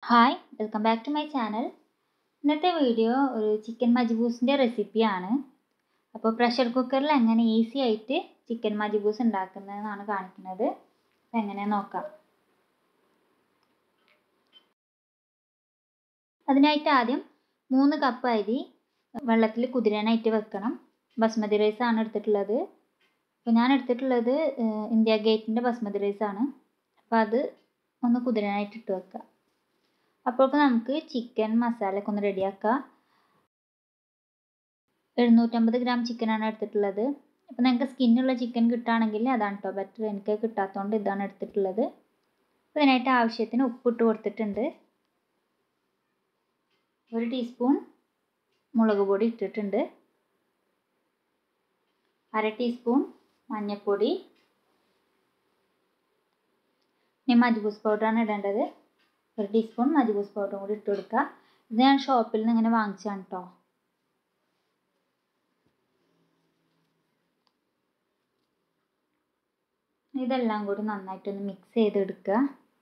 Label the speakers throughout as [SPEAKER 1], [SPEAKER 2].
[SPEAKER 1] hi welcome back to my channel ഇന്നത്തെ video ഒരു chicken മജ്ബൂസിൻ്റെ റെസിപ്പിയാണ് അപ്പോൾ പ്രഷർ കുക്കറിൽ എങ്ങനെ ഈസി ആയിട്ട് ചിക്കൻ മജ്ബൂസ് ഉണ്ടാക്കുന്നതെന്നാണ് കാണിക്കുന്നത് അപ്പോൾ എങ്ങനെ നോക്കാം അതിനായിട്ട് ആദ്യം മൂന്ന് കപ്പ് അരി വെള്ളത്തിൽ കുതിരാനായിട്ട് വെക്കണം ബസ്മതി റൈസ് ആണ് എടുത്തിട്ടുള്ളത് അപ്പോൾ ഞാൻ എടുത്തിട്ടുള്ളത് ഇന്ത്യ ഗേറ്റിൻ്റെ ബസ്മതി റൈസ് ആണ് അപ്പോൾ അത് ഒന്ന് കുതിരാനായിട്ട് ഇട്ട് വെക്കുക അപ്പോഴേക്ക് നമുക്ക് ചിക്കൻ മസാലയൊക്കെ ഒന്ന് റെഡിയാക്കാം എഴുന്നൂറ്റമ്പത് ഗ്രാം ചിക്കനാണ് എടുത്തിട്ടുള്ളത് അപ്പോൾ നിങ്ങൾക്ക് സ്കിന്നുള്ള ചിക്കൻ കിട്ടുകയാണെങ്കിൽ അതാണ് കേട്ടോ ബെറ്റർ എനിക്ക് കിട്ടാത്തതുകൊണ്ട് ഇതാണ് എടുത്തിട്ടുള്ളത് അപ്പോൾ ഇതിനായിട്ട് ആവശ്യത്തിന് ഉപ്പിട്ട് കൊടുത്തിട്ടുണ്ട് ഒരു ടീസ്പൂൺ മുളക് പൊടി ഇട്ടിട്ടുണ്ട് അര ടീസ്പൂൺ മഞ്ഞൾപ്പൊടി ഇനി മജ്ബൂസ് പൗഡറാണ് ഇടേണ്ടത് ഒരു ടീസ്പൂൺ മജ്ബൂസ് പൗഡറും കൂടി ഇട്ട് കൊടുക്കുക ഇത് ഞാൻ ഷോപ്പിൽ നിന്ന് ഇങ്ങനെ വാങ്ങിച്ചതാണ് കേട്ടോ ഇതെല്ലാം കൂടി നന്നായിട്ടൊന്ന് മിക്സ് ചെയ്തെടുക്കുക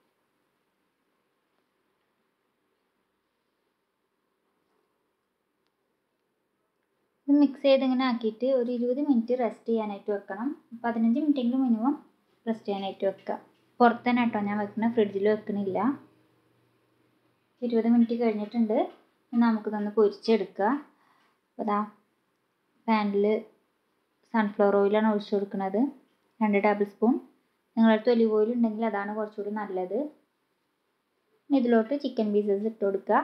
[SPEAKER 1] ഇത് മിക്സ് ചെയ്ത് ഇങ്ങനെ ആക്കിയിട്ട് ഒരു ഇരുപത് മിനിറ്റ് റെസ്റ്റ് ചെയ്യാനായിട്ട് വെക്കണം പതിനഞ്ച് മിനിറ്റെങ്കിലും മിനിമം റെസ്റ്റ് ചെയ്യാനായിട്ട് വെക്കുക പുറത്ത് തന്നെ കേട്ടോ ഞാൻ വെക്കുന്നത് ഫ്രിഡ്ജിൽ വെക്കണില്ല ഇരുപത് മിനിറ്റ് കഴിഞ്ഞിട്ടുണ്ട് നമുക്കിതൊന്ന് പൊരിച്ചെടുക്കുക അതാ പാനിൽ സൺഫ്ലവർ ഓയിലാണ് ഒഴിച്ചു കൊടുക്കുന്നത് രണ്ട് ടേബിൾ സ്പൂൺ നിങ്ങളടുത്ത് ഒലിവ് ഓയിൽ ഉണ്ടെങ്കിൽ അതാണ് കുറച്ചുകൂടി നല്ലത് ഇതിലോട്ട് ചിക്കൻ പീസസ് ഇട്ട് കൊടുക്കുക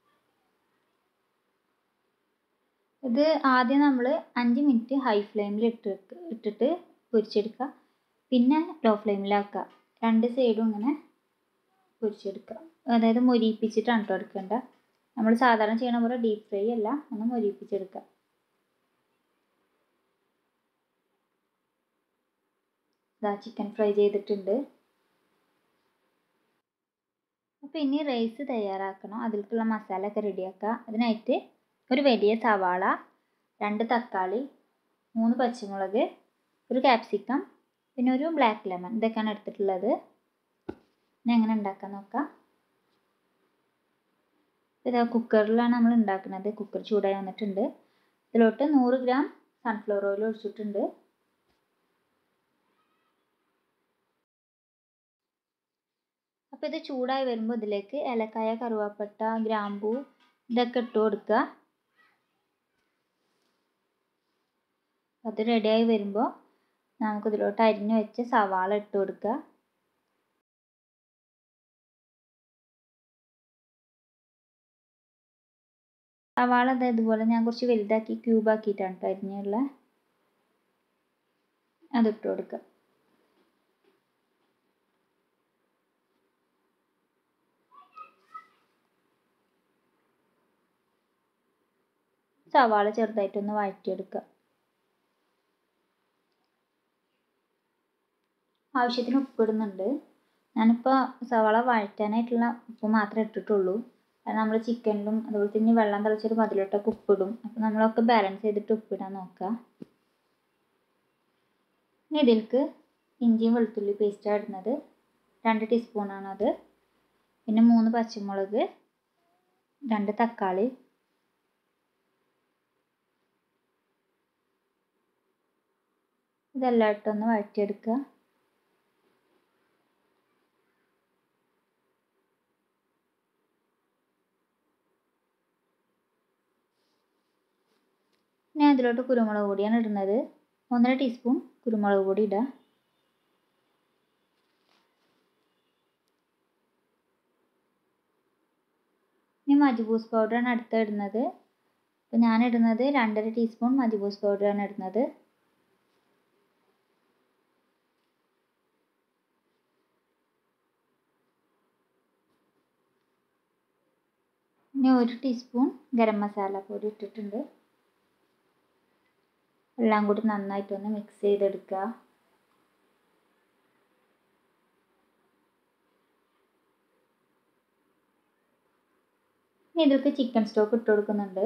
[SPEAKER 1] ഇത് ആദ്യം നമ്മൾ അഞ്ച് മിനിറ്റ് ഹൈ ഫ്ലെയിമിൽ ഇട്ട് ഇട്ടിട്ട് പൊരിച്ചെടുക്കുക പിന്നെ ലോ ഫ്ലെയിമിലാക്കുക രണ്ട് സൈഡും ഇങ്ങനെ പൊരിച്ചെടുക്കുക അതായത് മൊരിയിപ്പിച്ചിട്ടാണ് കേട്ടോ എടുക്കേണ്ടത് നമ്മൾ സാധാരണ ചെയ്യണ പോലെ ഡീപ്പ് ഫ്രൈ അല്ല ഒന്ന് മൊരിയിപ്പിച്ചെടുക്കുക ഇതാ ചിക്കൻ ഫ്രൈ ചെയ്തിട്ടുണ്ട് അപ്പോൾ ഇനി റൈസ് തയ്യാറാക്കണം അതിലേക്കുള്ള മസാല ഒക്കെ റെഡിയാക്കുക അതിനായിട്ട് ഒരു വലിയ സവാള രണ്ട് തക്കാളി മൂന്ന് പച്ചമുളക് ഒരു ക്യാപ്സിക്കം പിന്നെ ഒരു ബ്ലാക്ക് ലെമൺ ഇതൊക്കെയാണ് എടുത്തിട്ടുള്ളത് ഇനി എങ്ങനെ ഉണ്ടാക്കാൻ നോക്കാം ഇതാ കുക്കറിലാണ് നമ്മൾ ഉണ്ടാക്കുന്നത് കുക്കർ ചൂടായി വന്നിട്ടുണ്ട് ഇതിലോട്ട് നൂറ് ഗ്രാം സൺഫ്ലവർ ഓയിൽ ഒഴിച്ചിട്ടുണ്ട് അപ്പോൾ ഇത് ചൂടായി വരുമ്പോൾ ഇതിലേക്ക് ഏലക്കായ കറുവാപ്പട്ട ഗ്രാമ്പൂ ഇതൊക്കെ ഇട്ട് കൊടുക്കുക അത് റെഡിയായി വരുമ്പോൾ നമുക്കിതിലോട്ട് അരിഞ്ഞു വെച്ച് സവാള ഇട്ട് കൊടുക്കുക സവാള അത് ഇതുപോലെ ഞാൻ കുറച്ച് വലുതാക്കി ക്യൂബ് ആക്കിയിട്ടാണ് കേട്ടോ അരിഞ്ഞുള്ള അതിട്ട് കൊടുക്കുക സവാള ചെറുതായിട്ടൊന്ന് വഴറ്റിയെടുക്കുക ആവശ്യത്തിന് ഉപ്പിടുന്നുണ്ട് ഞാനിപ്പോൾ സവാള വഴറ്റാനായിട്ടുള്ള ഉപ്പ് മാത്രമേ ഇട്ടിട്ടുള്ളൂ അത് നമ്മൾ ചിക്കനിലും അതുപോലെ തന്നെ വെള്ളം തിളച്ചൊരു അതിലോട്ടൊക്കെ ഉപ്പിടും അപ്പോൾ നമ്മളൊക്കെ ബാലൻസ് ചെയ്തിട്ട് ഉപ്പിടാൻ നോക്കുക ഇനി ഇതിലേക്ക് ഇഞ്ചിയും വെളുത്തുള്ളി പേസ്റ്റാണ് ഇടുന്നത് രണ്ട് ടീസ്പൂണാണത് പിന്നെ മൂന്ന് പച്ചമുളക് രണ്ട് തക്കാളി ഇതെല്ലാം ഇട്ടൊന്ന് വഴറ്റിയെടുക്കുക ഞാൻ ഇതിലോട്ട് കുരുമുളക് പൊടിയാണ് ഇടുന്നത് ഒന്നര ടീസ്പൂൺ കുരുമുളക് പൊടി ഇടുക ഇനി മജ്ബൂസ് പൗഡറാണ് അടുത്ത ഇടുന്നത് അപ്പോൾ ഞാൻ ഇടുന്നത് രണ്ടര ടീസ്പൂൺ മജ്ബൂസ് പൗഡറാണ് ഇടുന്നത് ഇനി ഒരു ടീസ്പൂൺ ഗരം മസാല പൊടി ഇട്ടിട്ടുണ്ട് എല്ലാം കൂടി നന്നായിട്ടൊന്ന് മിക്സ് ചെയ്തെടുക്കുക ഇനി ഇതിലേക്ക് ചിക്കൻ സ്റ്റോക്ക് ഇട്ട് കൊടുക്കുന്നുണ്ട്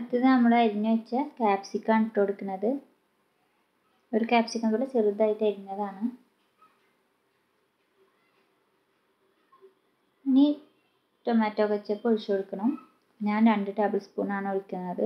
[SPEAKER 1] അടുത്തത് നമ്മൾ അരിഞ്ഞു വെച്ച ക്യാപ്സിക്കാണ് ഇട്ട് കൊടുക്കുന്നത് ഒരു ക്യാപ്സിക്കം കൂടെ ചെറുതായിട്ട് അരിഞ്ഞതാണ് ഇനി ടൊമാറ്റോ കച്ചപ്പ് ഒഴിച്ചു കൊടുക്കണം ഞാൻ രണ്ട് ടേബിൾ സ്പൂണാണ് ഒഴിക്കുന്നത്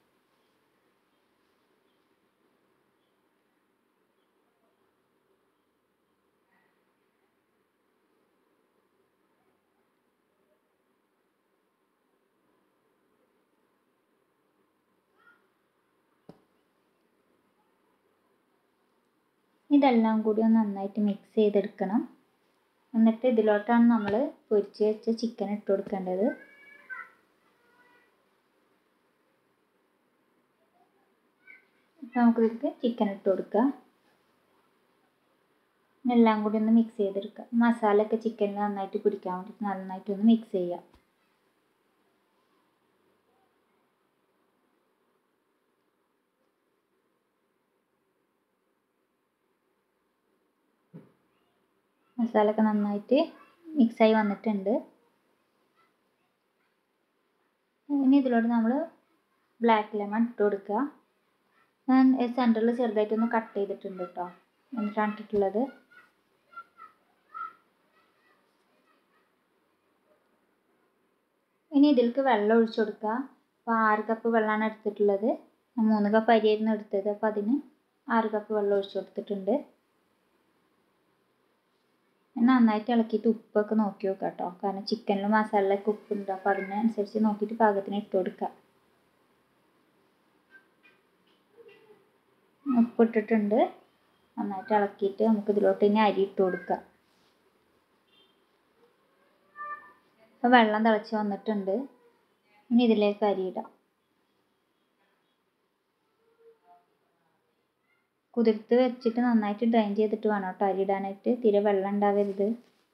[SPEAKER 1] ഇതെല്ലാം കൂടി ഒന്ന് നന്നായിട്ട് മിക്സ് ചെയ്തെടുക്കണം എന്നിട്ട് ഇതിലോട്ടാണ് നമ്മൾ പൊരിച്ച് വെച്ച ചിക്കൻ ഇട്ട് കൊടുക്കേണ്ടത് നമുക്കിതിലേക്ക് ചിക്കൻ ഇട്ട് കൊടുക്കാം എല്ലാം കൂടി ഒന്ന് മിക്സ് ചെയ്തെടുക്കുക മസാല ഒക്കെ ചിക്കനിൽ നന്നായിട്ട് പിടിക്കാൻ വേണ്ടിയിട്ട് നന്നായിട്ടൊന്ന് മിക്സ് ചെയ്യുക മസാല ഒക്കെ നന്നായിട്ട് മിക്സായി വന്നിട്ടുണ്ട് ഇനി ഇതിലോട്ട് നമ്മൾ ബ്ലാക്ക് ലെമൺ ഇട്ട് കൊടുക്കുക ഞാൻ സെൻറ്ററിൽ ചെറുതായിട്ടൊന്ന് കട്ട് ചെയ്തിട്ടുണ്ട് കേട്ടോ എന്നിട്ടാണ് ഇട്ടിട്ടുള്ളത് ഇനി ഇതിലേക്ക് വെള്ളം ഒഴിച്ചു കൊടുക്കുക അപ്പോൾ ആറ് കപ്പ് വെള്ളമാണ് എടുത്തിട്ടുള്ളത് മൂന്ന് കപ്പ് അരിയായിരുന്നു എടുത്തത് അപ്പോൾ അതിന് ആറ് കപ്പ് വെള്ളം ഒഴിച്ചു കൊടുത്തിട്ടുണ്ട് നന്നായിട്ട് ഇളക്കിയിട്ട് ഉപ്പൊക്കെ നോക്കി നോക്കുക കേട്ടോ കാരണം ചിക്കനിലും മസാലയിലൊക്കെ ഉപ്പുണ്ട് അപ്പോൾ അതിനനുസരിച്ച് നോക്കിയിട്ട് പാകത്തിന് ഇട്ട് കൊടുക്കുക ഉപ്പിട്ടിട്ടുണ്ട് നന്നായിട്ട് ഇളക്കിയിട്ട് നമുക്ക് ഇതിലോട്ട് ഇനി അരി ഇട്ട് കൊടുക്കുക അപ്പോൾ വെള്ളം തിളച്ച് വന്നിട്ടുണ്ട് ഇനി ഇതിലേക്ക് അരി ഇടാം കുതിർത്ത് വെച്ചിട്ട് നന്നായിട്ട് ഡ്രൈൻ ചെയ്തിട്ട് വേണം കേട്ടോ അരി ഇടാനായിട്ട് തീരെ വെള്ളം ഉണ്ടാവരുത്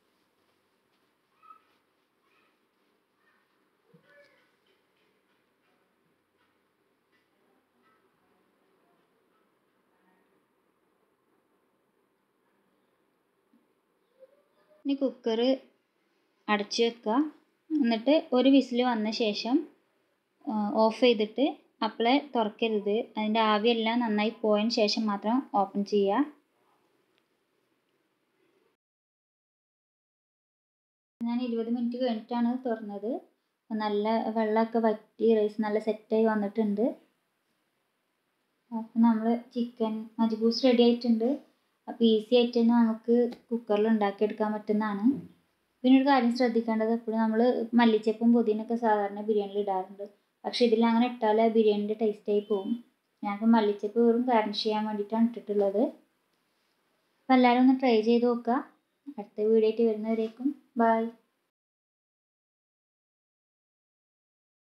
[SPEAKER 1] ഇനി കുക്കർ അടച്ച് വെക്കുക എന്നിട്ട് ഒരു വിസിൽ വന്ന ശേഷം ഓഫ് ചെയ്തിട്ട് അപ്പോളെ തുറക്കരുത് അതിൻ്റെ ആവിയെല്ലാം നന്നായി പോയതിന് ശേഷം മാത്രം ഓപ്പൺ ചെയ്യുക ഞാൻ ഇരുപത് മിനിറ്റ് കഴിഞ്ഞിട്ടാണ് തുറന്നത് നല്ല വെള്ളമൊക്കെ വറ്റി റൈസ് നല്ല സെറ്റായി വന്നിട്ടുണ്ട് അപ്പോൾ നമ്മൾ ചിക്കൻ മജ്ബൂസ് റെഡി ആയിട്ടുണ്ട് അപ്പോൾ ഈസി ആയിട്ട് തന്നെ നമുക്ക് കുക്കറിൽ ഉണ്ടാക്കിയെടുക്കാൻ പറ്റുന്നതാണ് പിന്നെ ഒരു കാര്യം ശ്രദ്ധിക്കേണ്ടത് എപ്പോഴും നമ്മൾ മല്ലിച്ചപ്പും പുതിനൊക്കെ സാധാരണ ബിരിയാണിയിൽ ഇടാറുണ്ട് പക്ഷെ ഇതിൽ അങ്ങനെ ഇട്ടാൽ ബിരിയാണിൻ്റെ ടേസ്റ്റായി പോകും ഞങ്ങൾക്ക് മല്ലിച്ചപ്പ് വെറും ഗാർണിഷ് ചെയ്യാൻ വേണ്ടിയിട്ടാണ് ഇട്ടിട്ടുള്ളത് അപ്പോൾ എല്ലാവരും ഒന്ന് ട്രൈ ചെയ്ത് നോക്കുക അടുത്ത വീഡിയോ ആയിട്ട് വരുന്നവരേക്കും ബൈ